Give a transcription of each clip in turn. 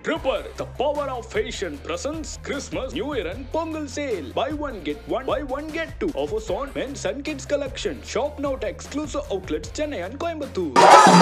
Prepare the power of fashion presents Christmas, New Year and Pongal sale. Buy one get one, buy one get two. Offers on men's and kids collection. Shop now at exclusive outlets Chennai and Coimbatore.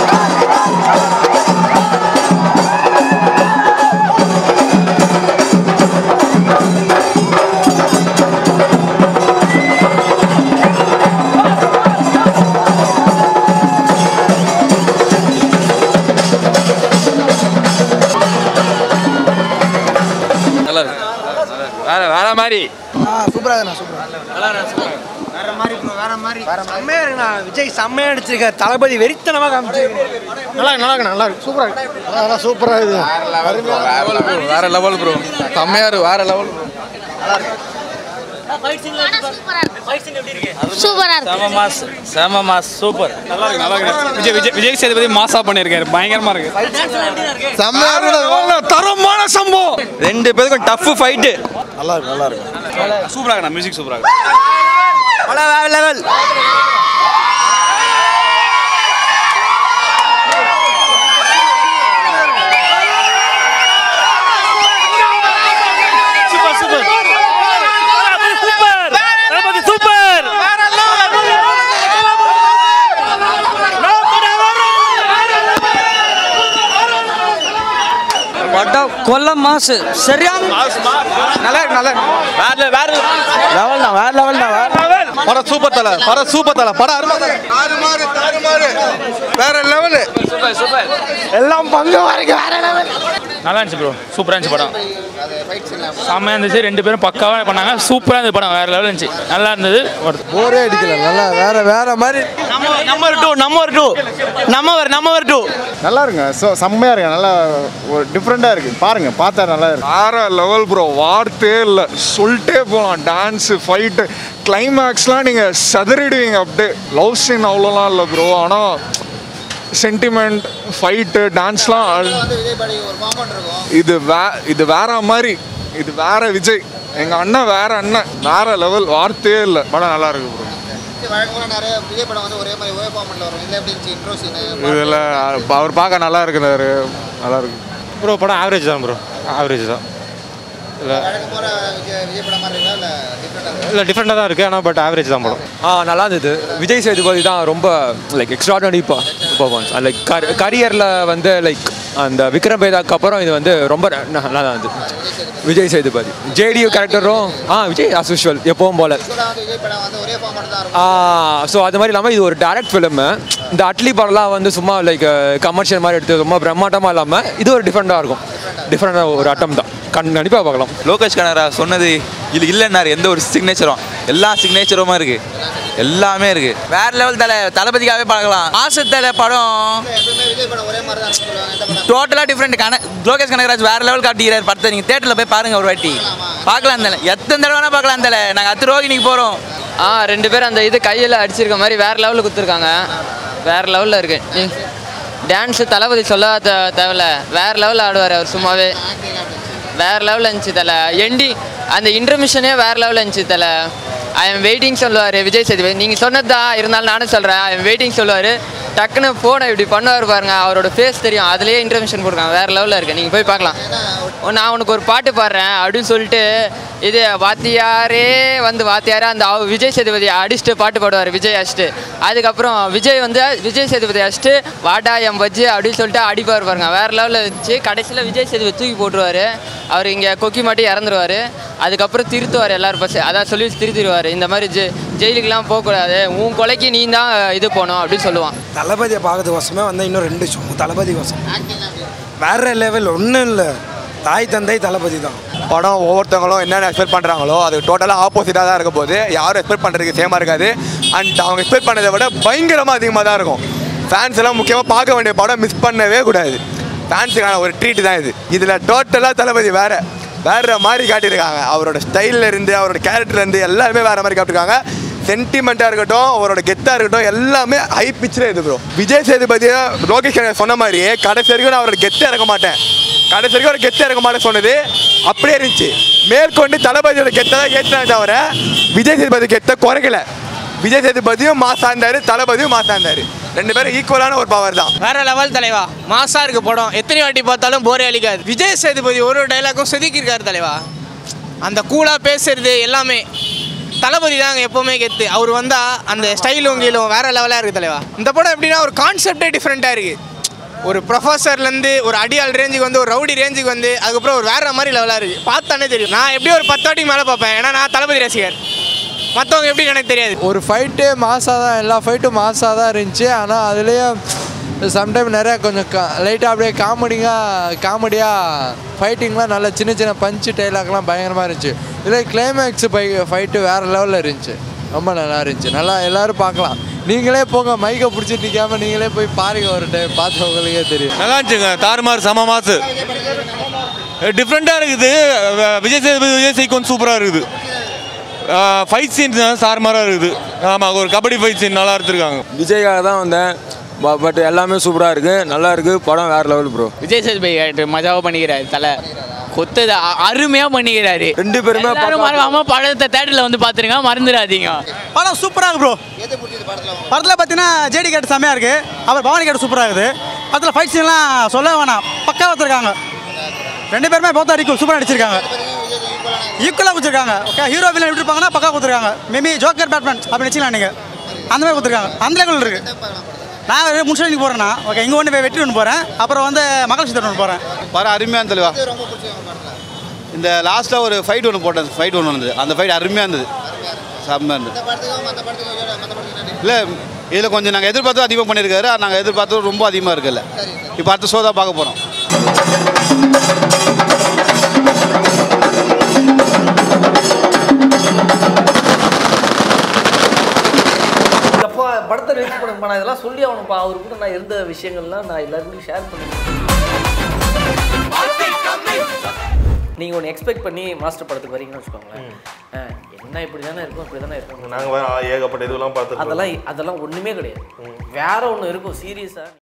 நல்லா இருக்கு வேற வேற மாதிரி சூப்பராக இருக்குண்ணா சூப்பராக செம்மையா இருக்குண்ணா விஜய் செம்மையா நடிச்சிருக்காரு தளபதி வெறித்தனமா காமிச்சிருக்காரு நல்லா இருக்கு நல்லா இருக்கு நல்லா இருக்கு சூப்பராக இருக்கு அதெல்லாம் சூப்பராக இது வேற லெவல் ப்ரோ செம்மையா இருக்கு வேற லெவல் சூப்பரா இருக்கு செம மாஸ் செம மாஸ் சூப்பர் நல்லா இருக்கு நல்லா இருக்கு விஜய் விஜய் விஜய் சேதுபதி மாசா பண்ணியிருக்காரு பயங்கரமா இருக்கு தரமான சம்பவம் ரெண்டு பேருக்கும் டஃப் ஃபைட்டு நல்லா இருக்கு நல்லா இருக்கு சூப்பரா இருக்கு மியூசிக் சூப்பரா இருக்கு வேற level super super super Thalapathy super படம் கொல்ல மாசு சரியான நல்லா இருக்கு நல்லா வேற வேற லெவல் தான் வேற லெவல் தான் வேற படம் சூப்பர் தலை படம் சூப்பர் தலை படம் அருமை தாறுமாறு தாறுமாறு வேற லெவலு சூப்பர் சூப்பர் எல்லாம் பங்கு வரைக்கும் வேற லெவல் நல்லா இருந்துச்சு ப்ரோ சூப்பரா இருந்துச்சு படம் செம்மையா இருந்துச்சு ரெண்டு பேரும் பக்காவா பண்ணாங்க சூப்பரா இருந்தது படம் வேற லெவல் இருந்துச்சு நல்லா இருந்தது ஒரு- போரே அடிக்கல நல்லா வேற வேற மாதிரி number two number two number number two நல்லா இருக்குங்க ஸோ செம்மையாக இருக்கு நல்லா ஒரு டிஃப்ரெண்ட்டாக இருக்கு பாருங்க பார்த்தா நல்லா இருக்கு வேற லெவல் ப்ரோ வார்த்தையே இல்லை சொல்லிட்டே போகலாம் டான்ஸு ஃபைட்டு கிளைமேக்ஸ்லாம் நீங்கள் சதறிடுவீங்க அப்படியே லவ் சீன் அவ்வளோலாம் இல்லை ப்ரோ ஆனால் சென்டிமெண்ட் ஃபைட்டு டான்ஸ்லாம் இது வே இது வேற மாதிரி இது வேற விஜய் எங்கள் அண்ணன் வேற அண்ணன் வேற லெவல் வார்த்தையே இல்லை படம் நல்லா இருக்கு ப்ரோ நிறைய விஜய் படம் வந்து ஒரே மாதிரி ஒரே ஃபார்மெட்டில் வரும் இதில் எப்படி இருந்துச்சு இன்ட்ரோ சீனு இதில் அவர் பார்க்க நல்லா இருக்கிறாரு நல்லா இருக்கு ப்ரோ படம் ஆவரேஜ் தான் ப்ரோ ஆவரேஜ் தான் வழக்கம் போகிற விஜய் விஜய் படம் மாதிரி இருக்கா இல்லை டிஃப்ரெண்டாக இல்லை டிஃப்ரெண்ட்டாக தான் இருக்குது ஆனால் பட் ஆவரேஜ் தான் படம் ஆ நல்லா இருந்தது விஜய் சேதுபதி தான் ரொம்ப லைக் எக்ஸ்ட்ராடனரி பர்ஃபார்மன்ஸ் லைக் கரியரில் வந்து லைக் அந்த விக்ரம் வேதாக்கு அப்புறம் இது வந்து ரொம்ப ந- நல்லா தான் இருந்தது விஜய் சேதுபதி ஜேடியு கேரக்டரும் ஆ விஜய் அஸ் யூஷுவல் எப்பவும் போல கூட வந்து விஜய் படம் வந்து ஒரே ஃபார்மெட் தான் இருக்கும் ஸோ அது மாதிரி இல்லாமல் இது ஒரு டேரக்ட் ஃபிலிமு இந்த அட்லி படம்லாம் வந்து சும்மா லைக் கமர்ஷியல் மாதிரி எடுத்து ரொம்ப பிரம்மாண்டமாக இல்லாமல் இது ஒரு டிஃப்ரெண்ட்டாக இருக்கும் டிஃப்ரெண்டாக ஒரு அட்டம் தான் கண் கண்டிப்பாக பார்க்கலாம் லோகேஷ் கனகரா சொன்னது இது இல்லைன்னாரு எந்த ஒரு சிக்னேச்சரும் எல்லா சிக்னேச்சருமா இருக்கு எல்லாமே இருக்கு வேற லெவல் தலை தளபதிக்காகவே பார்க்கலாம் ஆசை தலை படம் எப்பவுமே விஜய் படம் ஒரே மாதிரி தான் சொல்லுவாங்க இந்த படம் டோட்டலாக டிஃப்ரெண்ட் கன லோகேஷ் கனகராஜ் வேற லெவல் காட்டிக்கிறார் படத்தை நீங்கள் தேட்டரில் போய் பாருங்க ஒரு வாட்டி பார்க்கலாம் தலை எத்தனை தடவை வேணா பார்க்கலாம் தலை நாங்கள் அத்து ரோகிணிக்கு போகிறோம் ஆ ரெண்டு பேரும் அந்த இது கையில் அடிச்சிருக்க மாதிரி வேற லெவலில் கொடுத்துருக்காங்க வேற லெவலில் இருக்கு டான்ஸு தளபதி சொல்ல தே தேவையில்ல வேற லெவலில் ஆடுவார் அவர் சும்மாவே வேற லெவலில் இருந்துச்சு தலை எண்டி அந்த இன்டர்மிஷனே வேற லெவலில் இருந்துச்சு தலை ஐ எம் வெயிட்டிங் சொல்லுவார் விஜய் சேதுபதி நீங்கள் சொன்னது தான் இருந்தாலும் நானும் சொல்கிறேன் ஐ எம் வெயிட்டிங் சொல்லுவார் டக்குன்னு ஃபோனை இப்படி பண்ணுவார் பாருங்க அவரோட ஃபேஸ் தெரியும் அதுலேயே இன்டர்மிஷன் கொடுக்காங்க வேற லெவலில் இருக்கு நீங்கள் போய் பார்க்கலாம் ஓ, நான் உனக்கு ஒரு பாட்டு பாடுறேன் அப்படின்னு சொல்லிட்டு இது வாத்தியாரே வந்து வாத்தியாரே அந்த அவ- விஜய் சேதுபதி அடிச்சுட்டு பாட்டு பாடுவார் விஜய் அடிச்சுட்டு அதுக்கப்புறம் விஜய் வந்து விஜய் சேதுபதி அடிச்சுட்டு வாடா என் பஜ்ஜி அப்படின்னு சொல்லிட்டு அடிப்பார் பாருங்க வேற லெவலில் இருந்துச்சு கடைசியில் விஜய் சேதுபதி தூக்கி போட்டுருவார் அவர் இங்கே கொக்கி மாட்டி இறந்துருவார் அதுக்கப்புறம் திருத்துவார் எல்லாரும் பஸ் அதான் சொல்லி திருத்திடுவார் இந்த மாதிரி ஜெ ஜெயிலுக்கெலாம் போகக்கூடாது உன் கொலைக்கு நீ தான் இது போகணும் அப்படின்னு சொல்லுவான் தளபதியை பார்க்கறதுக்கோசமே வந்தால் இன்னும் ரெண்டு ஷோ தளபதி கோசம் வேற லெவல் ஒன்றும் இல்லை தாய் தந்தை தளபதி தான் படம் ஒவ்வொருத்தவங்களும் என்னென்ன எக்ஸ்பெக்ட் பண்ணுறாங்களோ அது டோட்டலாக ஆப்போசிட்டாக தான் இருக்க போது யாரும் எக்ஸ்பெக்ட் பண்ணுறதுக்கு சேமாக இருக்காது அண்ட் அவங்க எக்ஸ்பெக்ட் பண்ணதை விட பயங்கரமாக அதிகமாக தான் இருக்கும் ஃபேன்ஸ் எல்லாம் முக்கியமாக பார்க்க வேண்டிய படம் மிஸ் பண்ணவே கூடாது ஃபேன்ஸுக்கான ஒரு ட்ரீட் தான் இது இதில் டோட்டலாக தளபதி வேற வேற மாதிரி காட்டியிருக்காங்க அவரோட ஸ்டைல்ல இருந்து அவரோட கேரக்டர்ல இருந்து எல்லாருமே வேற மாதிரி காட்டியிருக்காங்க சென்டிமெண்ட்டாக இருக்கட்டும் அவரோட கெத்தாக இருக்கட்டும் எல்லாமே ஹை பிச்சில் இது ப்ரோ விஜய் சேதுபதியை லோகேஷ் கனகராஜ் சொன்ன மாதிரியே கடைசி வரைக்கும் நான் அவரோட கெத்தாக இருக்க மாட்டேன் கடைசி வரைக்கும் ஒரு கெத்தாக இருக்க மாட்டேன் சொன்னது அப்படியே இருந்துச்சு மேற்கொண்டு தளபதியோட கெத்தை தான் ஏற்றினா தவிர விஜய் சேதுபதி கெத்தை குறைக்கல விஜய் சேதுபதியும் மாசா இருந்தாரு தளபதியும் மாசா இருந்தாரு ரெண்டு பேரும் ஈக்குவலான ஒரு பவர் தான் வேற லெவல் தலைவா மாசா இருக்கு படம் எத்தனை வாட்டி பார்த்தாலும் போரே அளிக்காது விஜய் சேதுபதி ஒரு ஒரு டைலாக்கும் செதுக்கியிருக்காரு தலைவா அந்த கூலா பேசுறது எல்லாமே தளபதி தாங்க எப்பவுமே கெத்து அவர் வந்தா அந்த ஸ்டைலும் கீழும் வேற லெவலாக இருக்கு தலைவா இந்த படம் எப்படின்னா ஒரு கான்செப்டே டிஃப்ரெண்ட்டாக இருக்கு ஒரு ப்ரொஃபஸர்லேருந்து ஒரு அடியாள் ரேஞ்சுக்கு வந்து ஒரு ரவுடி ரேஞ்சுக்கு வந்து அதுக்கப்புறம் ஒரு வேற மாதிரி லெவலாக இருக்கு பார்த்தானே தெரியும் நான் எப்படியும் ஒரு பத்து வாட்டிக்கு மேலே பார்ப்பேன் ஏன்னா நான் தளபதி ரசிகர் மற்றவங்க எப்படின்னு எனக்கு தெரியாது ஒரு ஃபைட்டு மாசாக தான் எல்லா ஃபைட்டும் மாசாக தான் இருந்துச்சு ஆனால் அதுலேயும் சம்டைம் நிறையா கொஞ்சம் கா லைட்டாக அப்படியே காமெடிங்காக காமெடியாக ஃபைட்டிங்லாம் நல்ல சின்ன சின்ன பஞ்சு டைலாக்லாம் பயங்கரமாக இருந்துச்சு இதில் கிளைமேக்ஸ் பை ஃபைட்டு வேறு லெவலில் இருந்துச்சு ரொம்ப நல்லா இருந்துச்சு நல்லா எல்லோரும் பார்க்கலாம் நீங்களே போங்க மைக்கை பிடிச்சிட்டு நிற்காம நீங்களே போய் பாருங்க ஒரு டைம் பார்த்து உங்களுக்கே தெரியும் நல்லா இருந்துச்சுங்க தாறுமாறு சம மாசு டிஃப்ரெண்ட்டாக இருக்குது வ- விஜய் சேதுபதி விஜய் சீக்வன்ஸ் சூப்பராக இருக்குது ஃபைட் சீன்ஸ் தாறுமாறாக இருக்குது ஆமாம் ஒரு கபடி ஃபைட் சீன் நல்லா எடுத்துருக்காங்க விஜய்க்காக தான் வந்தேன் பட் எல்லாமே சூப்பராக இருக்குது நல்லா இருக்குது படம் வேறு level bro Vijay Sethupathi character மஜாவாக பண்ணிக்கிறாரு தலை கொத்தது அ- அருமையா பண்ணிக்கிறாரு ரெண்டு பேருமே எல்லாரும் மறக்காம படத்தை தேட்டரில் வந்து பார்த்துருங்க மறந்துடாதீங்க படம் சூப்பராக இருக்கு ப்ரோ படத்தில் பார்த்தீங்கன்னா ஜேடி கேட் செம்மையாக இருக்குது அப்புறம் பவானி கேட் சூப்பராக இருக்குது படத்தில் ஃபைட் சீன்லாம் சொல்ல வேணாம் பக்காவாக வச்சுருக்காங்க ரெண்டு பேருமே போத்தா ஈக்குவல் சூப்பராக நடிச்சிருக்காங்க ஈக்குவலாக கொடுத்துருக்காங்க ஓகே ஹீரோ வில்லன் எப்படி இருப்பாங்கன்னா பக்கா கொடுத்துருக்காங்க மேபி ஜோக்கர் பேட்மேன் அப்படி வச்சுக்கலாம் நீங்கள் அந்த மாதிரி கொடுத்துருக்காங்க அந்த லெவல் இருக்குது நான் ஒரு முன்சூனிக்கு போகிறேன்னா ஓகே இங்கே ஒன்று வெற்றி ஒன்று போகிறேன் அப்புறம் வந்து மகள் சித்தர் ஒன்று போகிறேன் படம் அருமையாக தெளிவா இந்த லாஸ்ட்டில் ஒரு ஃபைட் ஒன்று போட்டேன் ஃபைட் ஒன்று இருந்தது அந்த ஃபைட் அருமையாக இருந்தது செம்மையாக இருந்தது இல்லை இதில் கொஞ்சம் நாங்கள் எதிர்பார்த்து அதிகமாக பண்ணியிருக்காரு நாங்கள் எதிர்பார்த்து ரொம்ப அதிகமாக இருக்குல்ல இப்போ அடுத்த ஷோ தான் பார்க்க போகிறோம் அப்பா படத்தை ரிலீஸ் பண்ணுங்கப்பா நான் இதெல்லாம் சொல்லி அவனுப்பா அவர் கூட நான் இருந்த விஷயங்கள்லாம் நான் எல்லாருக்கும் ஷேர் பண்ணுவேன் நீங்கள் ஒன்று எக்ஸ்பெக்ட் பண்ணி மாஸ்டர் படத்துக்கு வரீங்கன்னு வச்சுக்கோங்களேன் ஆ, என்ன இப்படி தானே இருக்கும் இப்படி தானே இருக்கும் நாங்கள் வேற ஏகப்பட்ட இதுவெல்லாம் பார்த்துருக்கோம் அதெல்லாம் அதெல்லாம் ஒன்றுமே கிடையாது வேற ஒன்று இருக்கும் சீரியஸாக